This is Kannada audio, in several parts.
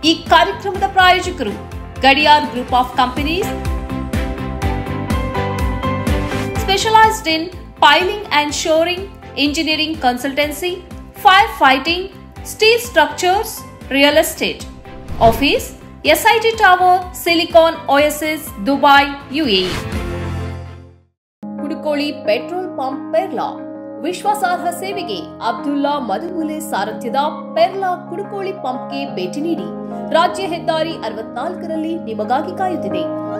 ಈ ಕಾರ್ಯಕ್ರಮದ ಪ್ರಾಯೋಜಕರು Gadiyar group of companies specialized in piling and shoring, engineering consultancy, firefighting, steel structures, real estate. Office SIT Tower, Silicon Oasis, Dubai, UAE. Kudukoli petrol pump Perla ವಿಶ್ವಾಸಾರ್ಹ ಸೇವೆಗೆ ಅಬ್ದುಲ್ಲಾ ಮಧುಮೂಲೆ ಸಾರಥ್ಯದ ಪೆರ್ಲಾ ಕುಡುಕೋಳಿ ಪಂಪ್ಗೆ ಭೇಟಿ ನೀಡಿ ರಾಜ್ಯ ಹೆದ್ದಾರಿ ಅರವತ್ನಾಲ್ಕರಲ್ಲಿ ನಿಮಗಾಗಿ ಕಾಯುತ್ತಿದೆ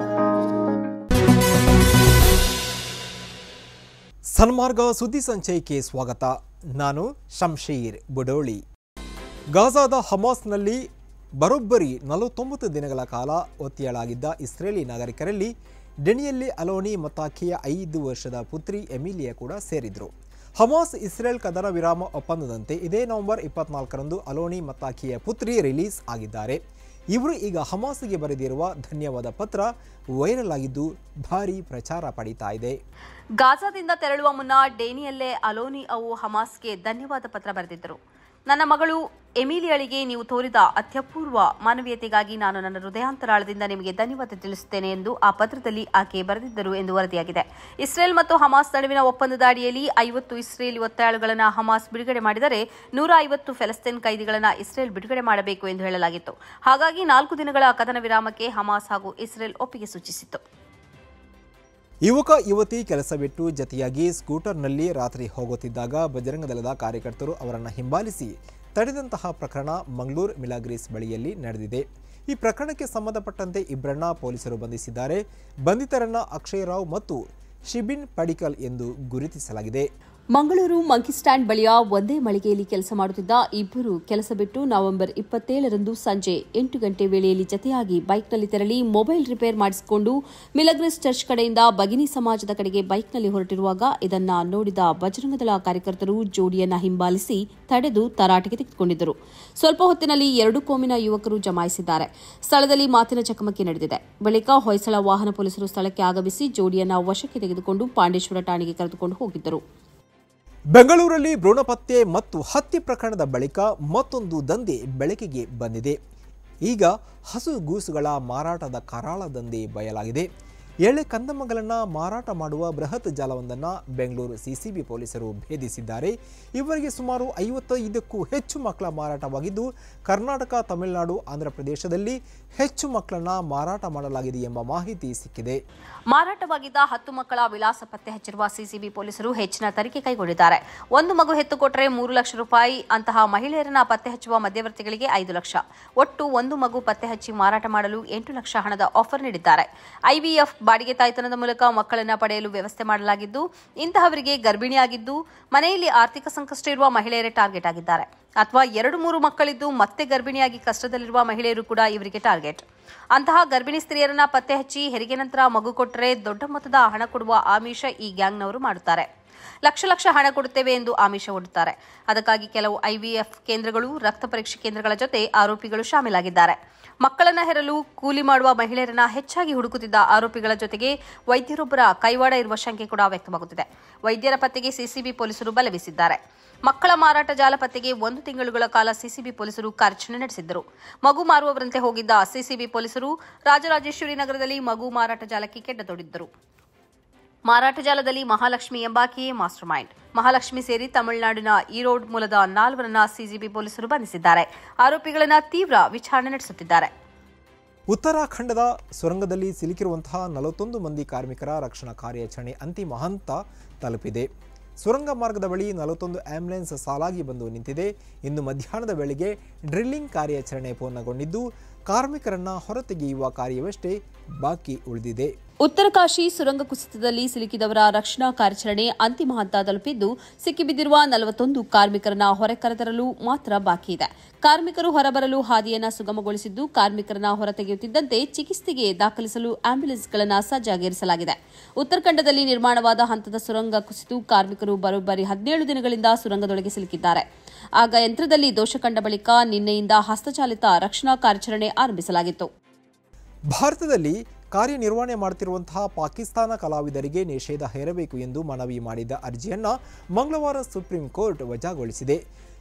ಸನ್ಮಾರ್ಗ ಸುದ್ದಿ ಸಂಚಯಕ್ಕೆ ಸ್ವಾಗತ ನಾನು ಶಂಶೀರ್ ಬುಡೋಳಿ ಗಾಜಾದ ಹಮಾಸ್ನಲ್ಲಿ ಬರೋಬ್ಬರಿ ನಲವತ್ತೊಂಬತ್ತು ದಿನಗಳ ಕಾಲ ಒತ್ತೆಯಾಳಾಗಿದ್ದ ಇಸ್ರೇಲಿ ನಾಗರಿಕರಲ್ಲಿ ಡೆನಿಯಲ್ಲಿ ಅಲೋನಿ ಮತ್ತಾಕಿಯ ಐದು ವರ್ಷದ ಪುತ್ರಿ ಎಮಿಲಿಯಾ ಕೂಡ ಸೇರಿದ್ರು ಹಮಾಸ್ ಇಸ್ರೇಲ್ ಕದನ ವಿರಾಮ ಒಪ್ಪಂದದಂತೆ ಇದೇ ನವೆಂಬರ್ ಇಪ್ಪತ್ನಾಲ್ಕರಂದು ಅಲೋನಿ ಮತ್ತಾಕಿಯ ಪುತ್ರಿ ರಿಲೀಸ್ ಆಗಿದ್ದಾರೆ ಇವರು ಈಗ ಹಮಾಸ್ಗೆ ಬರೆದಿರುವ ಧನ್ಯವಾದ ಪತ್ರ ವೈರಲ್ ಆಗಿದ್ದು ಭಾರಿ ಪ್ರಚಾರ ಪಡೀತಾ ಇದೆ ಗಾಜಾದಿಂದ ತೆರಳುವ ಮುನ್ನ ಡೇನಿಯಲ್ಲೇ ಅಲೋನಿ ಅವು ಹಮಾಸ್ಗೆ ಧನ್ಯವಾದ ಪತ್ರ ಬರೆದಿದ್ದರು ನನ್ನ ಮಗಳು ಎಮಿಲಿಯಳಿಗೆ ನೀವು ತೋರಿದ ಅತ್ಯಪೂರ್ವ ಮಾನವೀಯತೆಗಾಗಿ ನಾನು ನನ್ನ ಹೃದಯಾಂತರಾಳದಿಂದ ನಿಮಗೆ ಧನ್ಯವಾದ ತಿಳಿಸುತ್ತೇನೆ ಎಂದು ಆ ಪತ್ರದಲ್ಲಿ ಆಕೆ ಬರೆದಿದ್ದರು ಎಂದು ವರದಿಯಾಗಿದೆ ಇಸ್ರೇಲ್ ಮತ್ತು ಹಮಾಸ್ ನಡುವಿನ ಒಪ್ಪಂದದ ಅಡಿಯಲ್ಲಿ ಐವತ್ತು ಇಸ್ರೇಲಿ ಒತ್ತಾಳುಗಳನ್ನು ಹಮಾಸ್ ಬಿಡುಗಡೆ ಮಾಡಿದರೆ ನೂರ ಐವತ್ತು ಫೆಲಸ್ತೀನ್ ಕೈದಿಗಳನ್ನು ಇಸ್ರೇಲ್ ಬಿಡುಗಡೆ ಮಾಡಬೇಕು ಎಂದು ಹೇಳಲಾಗಿತ್ತು ಹಾಗಾಗಿ ನಾಲ್ಕು ದಿನಗಳ ಕದನ ವಿರಾಮಕ್ಕೆ ಹಮಾಸ್ ಹಾಗೂ ಇಸ್ರೇಲ್ ಒಪ್ಪಿಗೆ ಸೂಚಿಸಿತ್ತು ಯುವಕ ಯುವತಿ ಕೆಲಸ ಬಿಟ್ಟು ಜತೆಯಾಗಿ ಸ್ಕೂಟರ್ನಲ್ಲಿ ರಾತ್ರಿ ಹೋಗುತ್ತಿದ್ದಾಗ ಬಜರಂಗ ದಳದ ಕಾರ್ಯಕರ್ತರು ಅವರನ್ನು ಹಿಂಬಾಲಿಸಿ ತಡೆದಂತಹ ಪ್ರಕರಣ ಮಂಗಳೂರು ಮಿಲಾಗ್ರೀಸ್ ಬಳಿಯಲ್ಲಿ ನಡೆದಿದೆ ಈ ಪ್ರಕರಣಕ್ಕೆ ಸಂಬಂಧಪಟ್ಟಂತೆ ಇಬ್ಬರನ್ನ ಪೊಲೀಸರು ಬಂಧಿಸಿದ್ದಾರೆ ಬಂಧಿತರನ್ನ ಅಕ್ಷಯ್ ರಾವ್ ಮತ್ತು ಶಿಬಿನ್ ಪಡಿಕಲ್ ಎಂದು ಗುರುತಿಸಲಾಗಿದೆ ಮಂಗಳೂರು ಮಂಕಿ ಸ್ಟ್ಯಾಂಡ್ ಬಳಿಯ ಒಂದೇ ಮಳಿಗೆಯಲ್ಲಿ ಕೆಲಸ ಮಾಡುತ್ತಿದ್ದ ಇಬ್ಬರು ಕೆಲಸ ಬಿಟ್ಟು ನವೆಂಬರ್ ಇಪ್ಪತ್ತೇಳರಂದು ಸಂಜೆ ಎಂಟು ಗಂಟೆ ವೇಳೆಯಲ್ಲಿ ಜತೆಯಾಗಿ ಬೈಕ್ನಲ್ಲಿ ತೆರಳಿ ಮೊಬೈಲ್ ರಿಪೇರ್ ಮಾಡಿಸಿಕೊಂಡು ಮಿಲಗ್ರೆಸ್ ಚರ್ಚ್ ಕಡೆಯಿಂದ ಬಗಿನಿ ಸಮಾಜದ ಕಡೆಗೆ ಬೈಕ್ನಲ್ಲಿ ಹೊರಟಿರುವಾಗ ಇದನ್ನ ನೋಡಿದ ಬಜರಂಗದಳ ಕಾರ್ಯಕರ್ತರು ಜೋಡಿಯನ್ನ ಹಿಂಬಾಲಿಸಿ ತಡೆದು ತರಾಟೆಗೆ ತೆಗೆದುಕೊಂಡಿದ್ದರು ಸ್ವಲ್ಪ ಹೊತ್ತಿನಲ್ಲಿ ಎರಡು ಕೋಮಿನ ಯುವಕರು ಜಮಾಯಿಸಿದ್ದಾರೆ ಸ್ಥಳದಲ್ಲಿ ಮಾತಿನ ಚಕಮಕಿ ನಡೆದಿದೆ ಬಳಿಕ ಹೊಯ್ಸಳ ವಾಹನ ಪೊಲೀಸರು ಸ್ಥಳಕ್ಕೆ ಆಗಮಿಸಿ ಜೋಡಿಯನ್ನ ವಶಕ್ಕೆ ತೆಗೆದುಕೊಂಡು ಪಾಂಡೇಶ್ವರ ಠಾಣೆಗೆ ಕರೆದುಕೊಂಡು ಹೋಗಿದ್ದರು ಬೆಂಗಳೂರಲ್ಲಿ ಭ್ರೂಣ ಪತ್ತೆ ಮತ್ತು ಹತ್ಯೆ ಪ್ರಕರಣದ ಬಳಿಕ ಮತ್ತೊಂದು ದಂಧೆ ಬೆಳಕಿಗೆ ಬಂದಿದೆ ಈಗ ಹಸು ಗೂಸುಗಳ ಮಾರಾಟದ ಕರಾಳ ದಂಧೆ ಬಯಲಾಗಿದೆ ಎಳೆ ಕಂದಮ್ಮಗಳನ್ನು ಮಾರಾಟ ಮಾಡುವ ಬೃಹತ್ ಜಾಲವೊಂದನ್ನು ಬೆಂಗಳೂರು ಸಿಸಿಬಿ ಪೊಲೀಸರು ಭೇದಿಸಿದ್ದಾರೆ ಇವರಿಗೆ ಸುಮಾರು ಐವತ್ತೈದಕ್ಕೂ ಹೆಚ್ಚು ಮಕ್ಕಳ ಮಾರಾಟವಾಗಿದ್ದು ಕರ್ನಾಟಕ ತಮಿಳುನಾಡು ಆಂಧ್ರಪ್ರದೇಶದಲ್ಲಿ ಹೆಚ್ಚು ಮಕ್ಕಳನ್ನು ಮಾರಾಟ ಮಾಡಲಾಗಿದೆ ಎಂಬ ಮಾಹಿತಿ ಸಿಕ್ಕಿದೆ ಮಾರಾಟವಾಗಿದ್ದ ಹತ್ತು ಮಕ್ಕಳ ವಿಳಾಸ ಪತ್ತೆ ಹಚ್ಚಿರುವ ಸಿಸಿಬಿ ಪೊಲೀಸರು ಹೆಚ್ಚಿನ ತನಿಖೆ ಕೈಗೊಂಡಿದ್ದಾರೆ ಒಂದು ಮಗು ಹೆತ್ತು ಕೊಟ್ಟರೆ ಮೂರು ಲಕ್ಷ ರೂಪಾಯಿ ಅಂತಹ ಮಹಿಳೆಯರನ್ನ ಪತ್ತೆ ಹಚ್ಚುವ ಮಧ್ಯವರ್ತಿಗಳಿಗೆ ಐದು ಲಕ್ಷ ಒಟ್ಟು ಒಂದು ಮಗು ಪತ್ತೆ ಹಚ್ಚಿ ಮಾರಾಟ ಮಾಡಲು ಎಂಟು ಲಕ್ಷ ಹಣದ ಆಫರ್ ನೀಡಿದ್ದಾರೆ ಐವಿಎಫ್ ಬಾಡಿಗೆ ತಾಯ್ತನದ ಮೂಲಕ ಮಕ್ಕಳನ್ನ ಪಡೆಯಲು ವ್ಯವಸ್ಥೆ ಮಾಡಲಾಗಿದ್ದು ಇಂತಹವರಿಗೆ ಗರ್ಭಿಣಿಯಾಗಿದ್ದು ಮನೆಯಲ್ಲಿ ಆರ್ಥಿಕ ಸಂಕಷ್ಟ ಇರುವ ಮಹಿಳೆಯರೇ ಟಾರ್ಗೆಟ್ ಆಗಿದ್ದಾರೆ ಅಥವಾ ಎರಡು ಮೂರು ಮಕ್ಕಳಿದ್ದು ಮತ್ತೆ ಗರ್ಭಿಣಿಯಾಗಿ ಕಷ್ಟದಲ್ಲಿರುವ ಮಹಿಳೆಯರು ಕೂಡ ಇವರಿಗೆ ಟಾರ್ಗೆಟ್ ಅಂತಹ ಗರ್ಭಿಣಿ ಸ್ತ್ರೀಯರನ್ನ ಪತ್ತೆ ಹಚ್ಚಿ ಹೆರಿಗೆ ನಂತರ ಮಗು ಕೊಟ್ಟರೆ ದೊಡ್ಡ ಮೊತ್ತದ ಹಣ ಕೊಡುವ ಆಮಿಷ ಈ ಗ್ಯಾಂಗ್ನವರು ಮಾಡುತ್ತಾರೆ ಲಕ್ಷ ಲಕ್ಷ ಹಣ ಕೊಡುತ್ತೇವೆ ಎಂದು ಆಮಿಷ ಒಡ್ಡುತ್ತಾರೆ ಅದಕ್ಕಾಗಿ ಕೆಲವು ಐವಿಎಫ್ ಕೇಂದ್ರಗಳು ರಕ್ತ ಪರೀಕ್ಷೆ ಕೇಂದ್ರಗಳ ಜೊತೆ ಆರೋಪಿಗಳು ಶಾಮೀಲಾಗಿದ್ದಾರೆ ಮಕ್ಕಳನ್ನ ಹೆರಲು ಕೂಲಿ ಮಾಡುವ ಮಹಿಳೆಯರನ್ನ ಹೆಚ್ಚಾಗಿ ಹುಡುಕುತ್ತಿದ್ದ ಆರೋಪಿಗಳ ಜೊತೆಗೆ ವೈದ್ಯರೊಬ್ಬರ ಕೈವಾಡ ಇರುವ ಶಂಕೆ ಕೂಡ ವ್ಯಕ್ತವಾಗುತ್ತಿದೆ ವೈದ್ಯರ ಪತ್ತೆಗೆ ಸಿಸಿಬಿ ಪೊಲೀಸರು ಬಲೆ ಬೀಸಿದ್ದಾರೆ ಮಕ್ಕಳ ಮಾರಾಟ ಜಾಲ ಪತ್ತೆಗೆ ಒಂದು ತಿಂಗಳುಗಳ ಕಾಲ ಸಿಸಿಬಿ ಪೊಲೀಸರು ಕಾರ್ಯಾಚರಣೆ ನಡೆಸಿದ್ದರು ಮಗು ಮಾರುವವರಂತೆ ಹೋಗಿದ್ದ ಸಿಸಿಬಿ ಪೊಲೀಸರು ರಾಜರಾಜೇಶ್ವರಿ ನಗರದಲ್ಲಿ ಮಗು ಮಾರಾಟ ಜಾಲಕ್ಕೆ ಕೆಡ್ಡತೊಡಿದ್ದರು ಮಾರಾಟ ಜಾಲದಲ್ಲಿ ಮಹಾಲಕ್ಷ್ಮಿ ಎಂಬಾಕೆಯೇ ಮಾಸ್ಟರ್ ಮೈಂಡ್ ಮಹಾಲಕ್ಷ್ಮಿ ಸೇರಿ ತಮಿಳುನಾಡಿನ ಈರೋಡ್ ಮೂಲದ ನಾಲ್ವರನ್ನ ಸಿಸಿಬಿ ಪೊಲೀಸರು ಬಂಧಿಸಿದ್ದಾರೆ ಆರೋಪಿಗಳನ್ನ ತೀವ್ರ ವಿಚಾರಣೆ ನಡೆಸುತ್ತಿದ್ದಾರೆ ಉತ್ತರಾಖಂಡದ ಸುರಂಗದಲ್ಲಿ ಸಿಲುಕಿರುವಂತಹ ನಲವತ್ತೊಂದು ಮಂದಿ ಕಾರ್ಮಿಕರ ರಕ್ಷಣಾ ಕಾರ್ಯಾಚರಣೆ ಅಂತಿಮ ಹಂತ ತಲುಪಿದೆ ಸುರಂಗ ಮಾರ್ಗದ ಬಳಿ ನಲವತ್ತೊಂದು ಆಂಬ್ಯುಲೆನ್ಸ್ ಸಾಲಾಗಿ ಬಂದು ನಿಂತಿದೆ ಇಂದು ಮಧ್ಯಾಹ್ನದ ವೇಳೆಗೆ ಡ್ರಿಲ್ಲಿಂಗ್ ಕಾರ್ಯಾಚರಣೆ ಪೂರ್ಣಗೊಂಡಿದ್ದು ಕಾರ್ಮಿಕರನ್ನ ಹೊರತೆಗೆಯುವ ಕಾರ್ಯವಷ್ಟೇ ಬಾಕಿ ಉಳಿದಿದೆ ಉತ್ತರಕಾಶಿ ಸುರಂಗ ಕುಸಿತದಲ್ಲಿ ಸಿಲುಕಿದವರ ರಕ್ಷಣಾ ಕಾರ್ಯಾಚರಣೆ ಅಂತಿಮ ಹಂತ ತಲುಪಿದ್ದು ಸಿಕ್ಕಿಬಿದ್ದಿರುವ ನಲವತ್ತೊಂದು ಕಾರ್ಮಿಕರನ್ನ ಹೊರ ಕರೆತರಲು ಮಾತ್ರ ಬಾಕಿ ಇದೆ ಕಾರ್ಮಿಕರು ಹೊರಬರಲು ಹಾದಿಯನ್ನ ಸುಗಮಗೊಳಿಸಿದ್ದು ಕಾರ್ಮಿಕರನ್ನ ಹೊರತೆಗೆಯುತ್ತಿದ್ದಂತೆ ಚಿಕಿತ್ಸೆಗೆ ದಾಖಲಿಸಲು ಆಂಬ್ಯುಲೆನ್ಸ್ಗಳನ್ನು ಸಜ್ಜಾಗಿರಿಸಲಾಗಿದೆ ಉತ್ತರಾಖಂಡದಲ್ಲಿ ನಿರ್ಮಾಣವಾದ ಹಂತದ ಸುರಂಗ ಕುಸಿತು ಕಾರ್ಮಿಕರು ಬರೋಬ್ಬರಿ ಹದಿನೇಳು ದಿನಗಳಿಂದ ಸುರಂಗದೊಳಗೆ ಸಿಲುಕಿದ್ದಾರೆ ಆಗ ಯಂತ್ರದಲ್ಲಿ ದೋಷ ಕಂಡ ಬಳಿಕ ನಿನ್ನೆಯಿಂದ ಹಸ್ತಚಾಲಿತ ರಕ್ಷಣಾ ಕಾರ್ಯಾಚರಣೆ ಆರಂಭಿಸಲಾಗಿತ್ತು ಭಾರತದಲ್ಲಿ ಕಾರ್ಯನಿರ್ವಹಣೆ ಮಾಡುತ್ತಿರುವಂತಹ ಪಾಕಿಸ್ತಾನ ಕಲಾವಿದರಿಗೆ ನಿಷೇಧ ಹೇರಬೇಕು ಎಂದು ಮನವಿ ಮಾಡಿದ್ದ ಅರ್ಜಿಯನ್ನ ಮಂಗಳವಾರ ಸುಪ್ರೀಂ ಕೋರ್ಟ್ ವಜಾಗೊಳಿಸಿದೆ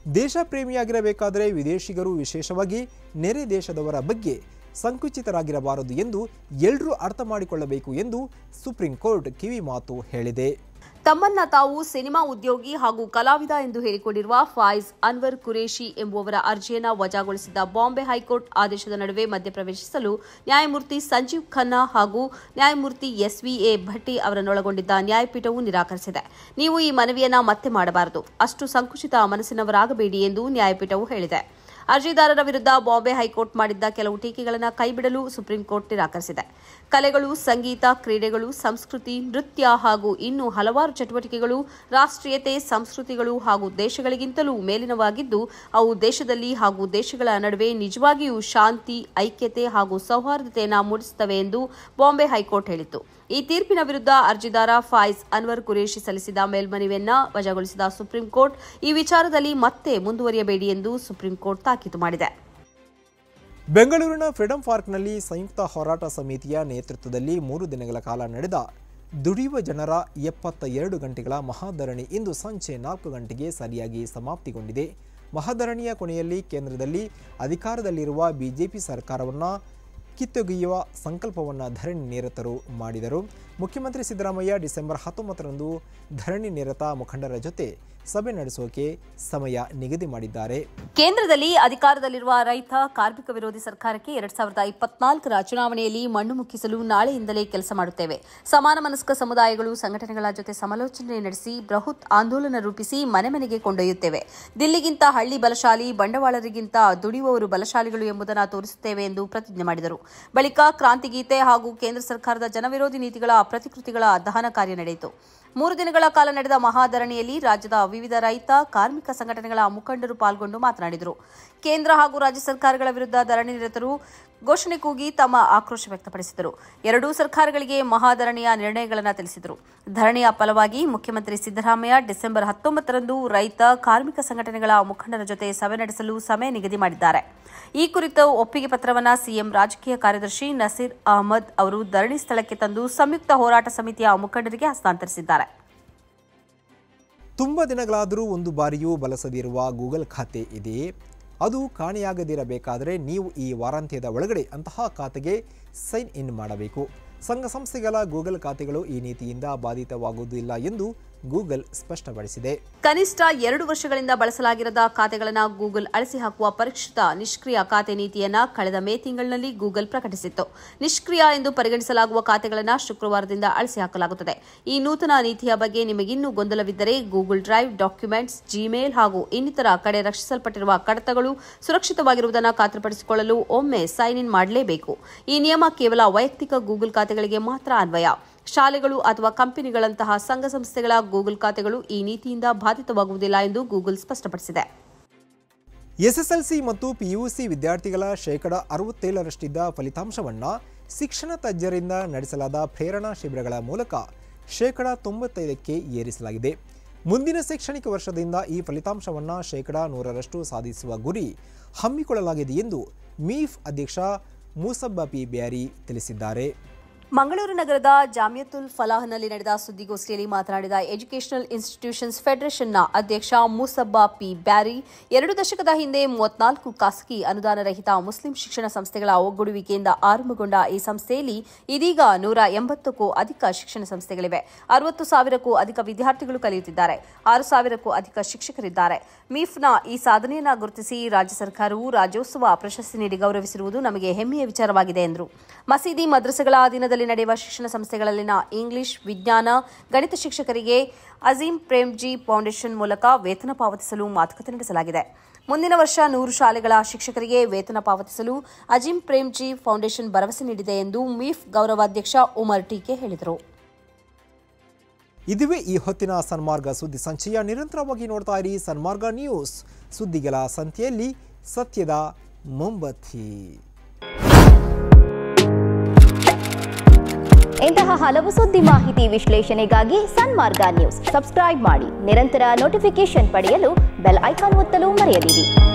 ದೇಶ ಪ್ರೇಮಿಯಾಗಿರಬೇಕಾದರೆ ವಿದೇಶಿಗರು ವಿಶೇಷವಾಗಿ ನೆರೆ ದೇಶದವರ ಬಗ್ಗೆ ಸಂಕುಚಿತರಾಗಿರಬಾರದು ಎಂದು ಎಲ್ಲರೂ ಅರ್ಥ ಮಾಡಿಕೊಳ್ಳಬೇಕು ಎಂದು ಸುಪ್ರೀಂ ಕೋರ್ಟ್ ಕಿವಿ ಮಾತು ಹೇಳಿದೆ ತಮ್ಮನ್ನ ತಾವು ಸಿನಿಮಾ ಉದ್ಯೋಗಿ ಹಾಗೂ ಕಲಾವಿದ ಎಂದು ಹೇಳಿಕೊಂಡಿರುವ ಫಾಯ್ಜ್ ಅನ್ವರ್ ಕುರೇಶಿ ಎಂಬುವವರ ಅರ್ಜಿಯನ್ನು ವಜಾಗೊಳಿಸಿದ್ದ ಬಾಂಬೆ ಹೈಕೋರ್ಟ್ ಆದೇಶದ ನಡುವೆ ಮಧ್ಯಪ್ರವೇಶಿಸಲು ನ್ಯಾಯಮೂರ್ತಿ ಸಂಜೀವ್ ಖನ್ನಾ ಹಾಗೂ ನ್ಯಾಯಮೂರ್ತಿ ಎಸ್ವಿಎ ಭಟ್ಟಿ ಅವರನ್ನೊಳಗೊಂಡಿದ್ದ ನ್ಯಾಯಪೀಠವು ನಿರಾಕರಿಸಿದೆ ನೀವು ಈ ಮನವಿಯನ್ನ ಮತ್ತೆ ಮಾಡಬಾರದು ಅಷ್ಟು ಸಂಕುಚಿತ ಮನಸ್ಸಿನವರಾಗಬೇಡಿ ಎಂದು ನ್ಯಾಯಪೀಠವು ಹೇಳಿದೆ ಅರ್ಜಿದಾರರ ವಿರುದ್ಧ ಬಾಂಬೆ ಹೈಕೋರ್ಟ್ ಮಾಡಿದ್ದ ಕೆಲವು ಟೀಕೆಗಳನ್ನು ಕೈಬಿಡಲು ಸುಪ್ರೀಂ ಕೋರ್ಟ್ ನಿರಾಕರಿಸಿದೆ ಕಲೆಗಳು ಸಂಗೀತ ಕ್ರೀಡೆಗಳು ಸಂಸ್ಕೃತಿ ನೃತ್ಯ ಹಾಗೂ ಇನ್ನೂ ಹಲವಾರು ಚಟುವಟಿಕೆಗಳು ರಾಷ್ಟ್ರೀಯತೆ ಸಂಸ್ಕೃತಿಗಳು ಹಾಗೂ ದೇಶಗಳಿಗಿಂತಲೂ ಮೇಲಿನವಾಗಿದ್ದು ಅವು ದೇಶದಲ್ಲಿ ಹಾಗೂ ದೇಶಗಳ ನಡುವೆ ನಿಜವಾಗಿಯೂ ಶಾಂತಿ ಐಕ್ಯತೆ ಹಾಗೂ ಸೌಹಾರ್ದತೆಯನ್ನು ಮೂಡಿಸುತ್ತವೆ ಎಂದು ಬಾಂಬೆ ಹೈಕೋರ್ಟ್ ಹೇಳಿತ್ತು ಈ ತೀರ್ಪಿನ ವಿರುದ್ಧ ಅರ್ಜಿದಾರ ಫಾಯ್ಜ್ ಅನ್ವರ್ ಕುರೇಶಿ ಸಲ್ಲಿಸಿದ ಮೇಲ್ಮನವಿಯನ್ನ ವಜಾಗೊಳಿಸಿದ ಸುಪ್ರೀಂ ಕೋರ್ಟ್ ಈ ವಿಚಾರದಲ್ಲಿ ಮತ್ತೆ ಮುಂದುವರಿಯಬೇಡಿ ಎಂದು ಸುಪ್ರೀಂ ಕೋರ್ಟ್ ತಾಕೀತು ಮಾಡಿದೆ ಬೆಂಗಳೂರಿನ ಫ್ರೀಡಂ ಪಾರ್ಕ್ನಲ್ಲಿ ಸಂಯುಕ್ತ ಹೋರಾಟ ಸಮಿತಿಯ ನೇತೃತ್ವದಲ್ಲಿ ಮೂರು ದಿನಗಳ ಕಾಲ ನಡೆದ ದುಡಿಯುವ ಜನರ ಎಪ್ಪತ್ತ ಎರಡು ಗಂಟೆಗಳ ಮಹಾಧರಣಿ ಇಂದು ಸಂಜೆ ನಾಲ್ಕು ಗಂಟೆಗೆ ಸರಿಯಾಗಿ ಸಮಾಪ್ತಿಗೊಂಡಿದೆ ಮಹಾಧರಣಿಯ ಕೊನೆಯಲ್ಲಿ ಕೇಂದ್ರದಲ್ಲಿ ಅಧಿಕಾರದಲ್ಲಿರುವ ಬಿಜೆಪಿ ಸರ್ಕಾರವನ್ನು ಕಿತ್ತೊಗೆಯುವ ಸಂಕಲ್ಪವನ್ನು ಧರಣಿ ನಿರತರು ಮಾಡಿದರು ಮುಖ್ಯಮಂತ್ರಿ ಸಿದ್ದರಾಮಯ್ಯ ಡಿಸೆಂಬರ್ ಹತ್ತೊಂಬತ್ತರಂದು ಧರಣಿ ನಿರತ ಮುಖಂಡರ ಜೊತೆ ಸಭೆ ನಡೆಸೋಕೆ ಸಮಯ ನಿಗದಿ ಮಾಡಿದ್ದಾರೆ ಕೇಂದ್ರದಲ್ಲಿ ಅಧಿಕಾರದಲ್ಲಿರುವ ರೈತ ಕಾರ್ಮಿಕ ವಿರೋಧಿ ಸರ್ಕಾರಕ್ಕೆ ಎರಡ್ ಸಾವಿರದ ಇಪ್ಪತ್ನಾಲ್ಕರ ಚುನಾವಣೆಯಲ್ಲಿ ಮಣ್ಣು ಮುಕ್ಕಿಸಲು ನಾಳೆಯಿಂದಲೇ ಕೆಲಸ ಮಾಡುತ್ತೇವೆ ಸಮಾನ ಮನಸ್ಕ ಸಮುದಾಯಗಳು ಸಂಘಟನೆಗಳ ಜೊತೆ ಸಮಾಲೋಚನೆ ನಡೆಸಿ ಬೃಹತ್ ಆಂದೋಲನ ರೂಪಿಸಿ ಮನೆ ಮನೆಗೆ ಕೊಂಡೊಯ್ಯುತ್ತೇವೆ ದಿಲ್ಲಿಗಿಂತ ಹಳ್ಳಿ ಬಲಶಾಲಿ ಬಂಡವಾಳರಿಗಿಂತ ದುಡಿಯುವವರು ಬಲಶಾಲಿಗಳು ಎಂಬುದನ್ನು ತೋರಿಸುತ್ತೇವೆ ಎಂದು ಪ್ರತಿಜ್ಞೆ ಮಾಡಿದರು ಬಳಿಕ ಕ್ರಾಂತಿಗೀತೆ ಹಾಗೂ ಕೇಂದ್ರ ಸರ್ಕಾರದ ಜನವಿರೋಧಿ ನೀತಿಗಳ ಪ್ರತಿಕೃತಿಗಳ ದಹನ ಕಾರ್ಯ ನಡೆಯಿತು ಮೂರು ದಿನಗಳ ಕಾಲ ನಡೆದ ಮಹಾಧರಣಿಯಲ್ಲಿ ರಾಜ್ಯದ ವಿವಿಧ ರೈತ ಕಾರ್ಮಿಕ ಸಂಘಟನೆಗಳ ಮುಖಂಡರು ಪಾಲ್ಗೊಂಡು ಮಾತನಾಡಿದರು ಕೇಂದ್ರ ಹಾಗೂ ರಾಜ್ಯ ಸರ್ಕಾರಗಳ ವಿರುದ್ಧ ಧರಣಿ ನಿರತರು ಘೋಷಣೆ ಕೂಗಿ ತಮ್ಮ ಆಕ್ರೋಶ ವ್ಯಕ್ತಪಡಿಸಿದರು ಎರಡೂ ಸರ್ಕಾರಗಳಿಗೆ ಮಹಾಧರಣಿಯ ನಿರ್ಣಯಗಳನ್ನು ತಿಳಿಸಿದರು ಧರಣಿಯ ಫಲವಾಗಿ ಮುಖ್ಯಮಂತ್ರಿ ಸಿದ್ದರಾಮಯ್ಯ ಡಿಸೆಂಬರ್ ಹತ್ತೊಂಬತ್ತರಂದು ರೈತ ಕಾರ್ಮಿಕ ಸಂಘಟನೆಗಳ ಮುಖಂಡರ ಜೊತೆ ಸಭೆ ನಡೆಸಲು ಸಮಯ ನಿಗದಿ ಮಾಡಿದ್ದಾರೆ ಈ ಕುರಿತ ಒಪ್ಪಿಗೆ ಪತ್ರವನ್ನು ಸಿಎಂ ರಾಜಕೀಯ ಕಾರ್ಯದರ್ಶಿ ನಸೀರ್ ಅಹಮದ್ ಅವರು ಧರಣಿ ಸ್ಥಳಕ್ಕೆ ತಂದು ಸಂಯುಕ್ತ ಹೋರಾಟ ಸಮಿತಿಯ ಮುಖಂಡರಿಗೆ ಹಸ್ತಾಂತರಿಸಿದ್ದಾರೆ ತುಂಬ ದಿನಗಳಾದರೂ ಒಂದು ಬಾರಿಯೂ ಬಳಸದಿರುವ ಗೂಗಲ್ ಖಾತೆ ಇದೆಯೇ ಅದು ಕಾಣೆಯಾಗದಿರಬೇಕಾದರೆ ನೀವು ಈ ವಾರಾಂತ್ಯದ ಒಳಗಡೆ ಅಂತಹ ಖಾತೆಗೆ ಸೈನ್ ಇನ್ ಮಾಡಬೇಕು ಸಂಘ ಸಂಸ್ಥೆಗಳ ಗೂಗಲ್ ಖಾತೆಗಳು ಈ ನೀತಿಯಿಂದ ಬಾಧಿತವಾಗುವುದಿಲ್ಲ ಎಂದು ಗೂಗಲ್ ಸ್ಪಷ್ಟಪಡಿಸಿದೆ ಕನಿಷ್ಠ ಎರಡು ವರ್ಷಗಳಿಂದ ಬಳಸಲಾಗಿರದ ಖಾತೆಗಳನ್ನು ಗೂಗಲ್ ಅಳಿಸಿ ಹಾಕುವ ಪರಿಷ್ಕೃತ ನಿಷ್ಕ್ರಿಯ ಖಾತೆ ನೀತಿಯನ್ನ ಕಳೆದ ಮೇ ತಿಂಗಳಿನಲ್ಲಿ ಗೂಗಲ್ ಪ್ರಕಟಿಸಿತ್ತು ನಿಷ್ಕ್ರಿಯ ಎಂದು ಪರಿಗಣಿಸಲಾಗುವ ಖಾತೆಗಳನ್ನು ಶುಕ್ರವಾರದಿಂದ ಅಳಿಸಿ ಹಾಕಲಾಗುತ್ತದೆ ಈ ನೂತನ ನೀತಿಯ ಬಗ್ಗೆ ನಿಮಗಿನ್ನೂ ಗೊಂದಲವಿದ್ದರೆ ಗೂಗಲ್ ಡ್ರೈವ್ ಡಾಕ್ಯುಮೆಂಟ್ಸ್ ಜಿಮೇಲ್ ಹಾಗೂ ಇನ್ನಿತರ ಕಡೆ ರಕ್ಷಿಸಲ್ಪಟ್ಟಿರುವ ಕಡತಗಳು ಸುರಕ್ಷಿತವಾಗಿರುವುದನ್ನು ಖಾತ್ರಿಪಡಿಸಿಕೊಳ್ಳಲು ಒಮ್ಮೆ ಸೈನ್ ಇನ್ ಮಾಡಲೇಬೇಕು ಈ ನಿಯಮ ಕೇವಲ ವೈಯಕ್ತಿಕ ಗೂಗಲ್ ಖಾತೆಗಳಿಗೆ ಮಾತ್ರ ಅನ್ವಯ ಶಾಲೆಗಳು ಅಥವಾ ಕಂಪನಿಗಳಂತಹ ಸಂಘ ಸಂಸ್ಥೆಗಳ ಗೂಗಲ್ ಖಾತೆಗಳು ಈ ನೀತಿಯಿಂದ ಬಾಧಿತವಾಗುವುದಿಲ್ಲ ಎಂದು ಗೂಗಲ್ ಸ್ಪಷ್ಟಪಡಿಸಿದೆ ಎಸ್ಎಸ್ಎಲ್ಸಿ ಮತ್ತು ಪಿಯುಸಿ ವಿದ್ಯಾರ್ಥಿಗಳ ಶೇಕಡ ಅರವತ್ತೇಳರಷ್ಟಿದ್ದ ಫಲಿತಾಂಶವನ್ನು ಶಿಕ್ಷಣ ತಜ್ಞರಿಂದ ನಡೆಸಲಾದ ಪ್ರೇರಣಾ ಶಿಬಿರಗಳ ಮೂಲಕ ಶೇಕಡ ತೊಂಬತ್ತೈದಕ್ಕೆ ಏರಿಸಲಾಗಿದೆ ಮುಂದಿನ ಶೈಕ್ಷಣಿಕ ವರ್ಷದಿಂದ ಈ ಫಲಿತಾಂಶವನ್ನು ಶೇಕಡ ನೂರರಷ್ಟು ಸಾಧಿಸುವ ಗುರಿ ಹಮ್ಮಿಕೊಳ್ಳಲಾಗಿದೆ ಎಂದು ಮೀಫ್ ಅಧ್ಯಕ್ಷ ಮೂಸಬ್ಬ ಪಿ ಬ್ಯಾರಿ ತಿಳಿಸಿದ್ದಾರೆ ಮಂಗಳೂರು ನಗರದ ಜಾಮಿಯತುಲ್ ಫಲಾಹ್ನಲ್ಲಿ ನಡೆದ ಸುದ್ದಿಗೋಷ್ಠಿಯಲ್ಲಿ ಮಾತನಾಡಿದ ಎಜುಕೇಷನಲ್ ಇನ್ಸ್ಟಿಟ್ಯೂಷನ್ಸ್ ಫೆಡರೇಷನ್ನ ಅಧ್ಯಕ್ಷ ಮೂಸಬ್ಬಾ ಪಿ ಬ್ಯಾರಿ ಎರಡು ದಶಕದ ಹಿಂದೆ ಮೂವತ್ನಾಲ್ಕು ಖಾಸಗಿ ಅನುದಾನ ರಹಿತ ಮುಸ್ಲಿಂ ಶಿಕ್ಷಣ ಸಂಸ್ಥೆಗಳ ಒಗ್ಗೂಡುವಿಕೆಯಿಂದ ಆರಂಭಗೊಂಡ ಈ ಸಂಸ್ಥೆಯಲ್ಲಿ ಇದೀಗ ನೂರ ಎಂಬತ್ತಕ್ಕೂ ಅಧಿಕ ಶಿಕ್ಷಣ ಸಂಸ್ಥೆಗಳಿವೆ ಅರವತ್ತು ಸಾವಿರಕ್ಕೂ ಅಧಿಕ ವಿದ್ಯಾರ್ಥಿಗಳು ಕಲಿಯುತ್ತಿದ್ದಾರೆ ಆರು ಸಾವಿರಕ್ಕೂ ಅಧಿಕ ಶಿಕ್ಷಕರಿದ್ದಾರೆ ಮೀಫ್ನ ಈ ಸಾಧನೆಯನ್ನ ಗುರುತಿಸಿ ರಾಜ್ಯ ಸರ್ಕಾರವು ರಾಜ್ಯೋತ್ಸವ ಪ್ರಶಸ್ತಿ ನೀಡಿ ಗೌರವಿಸಿರುವುದು ನಮಗೆ ಹೆಮ್ಮೆಯ ವಿಚಾರವಾಗಿದೆ ಎಂದರು ಮಸೀದಿ ಮದ್ರಸೆಗಳ ಅಧೀನದಲ್ಲಿ ನಡೆಯುವ ಶಿಕ್ಷಣ ಸಂಸ್ಥೆಗಳಲ್ಲಿನ ಇಂಗ್ಲಿಷ್ ವಿಜ್ಞಾನ ಗಣಿತ ಶಿಕ್ಷಕರಿಗೆ ಅಜೀಂ ಪ್ರೇಮ್ಜಿ ಫೌಂಡೇಶನ್ ಮೂಲಕ ವೇತನ ಪಾವತಿಸಲು ಮಾತುಕತೆ ನಡೆಸಲಾಗಿದೆ ಮುಂದಿನ ವರ್ಷ ನೂರು ಶಾಲೆಗಳ ಶಿಕ್ಷಕರಿಗೆ ವೇತನ ಪಾವತಿಸಲು ಅಜೀಂ ಪ್ರೇಮ್ಜಿ ಫೌಂಡೇಶನ್ ಭರವಸೆ ನೀಡಿದೆ ಎಂದು ಮೀಫ್ ಗೌರವಾಧ್ಯಕ್ಷ ಉಮರ್ ಟೀಕೆ ಹೇಳಿದರು ಇದುವೇ ಈ ಹೊತ್ತಿನ ಸನ್ಮಾರ್ಗ ಸುದ್ದಿ ಸಂಚಯ ನಿರಂತರವಾಗಿ ನೋಡ್ತಾ ಇರಿ ಸನ್ಮಾರ್ಗ ನ್ಯೂಸ್ ಸುದ್ದಿಗಳ ಸಂತೆಯಲ್ಲಿ ಸತ್ಯದ ಮೊಂಬತ್ತಿ ಇಂತಹ ಹಲವು ಸುದ್ದಿ ಮಾಹಿತಿ ವಿಶ್ಲೇಷಣೆಗಾಗಿ ಸನ್ಮಾರ್ಗ ನ್ಯೂಸ್ ಸಬ್ಸ್ಕ್ರೈಬ್ ಮಾಡಿ ನಿರಂತರ ನೋಟಿಫಿಕೇಶನ್ ಪಡೆಯಲು ಬೆಲ್ ಐಕಾನ್ ಒತ್ತಲು ಮರೆಯದಿರಿ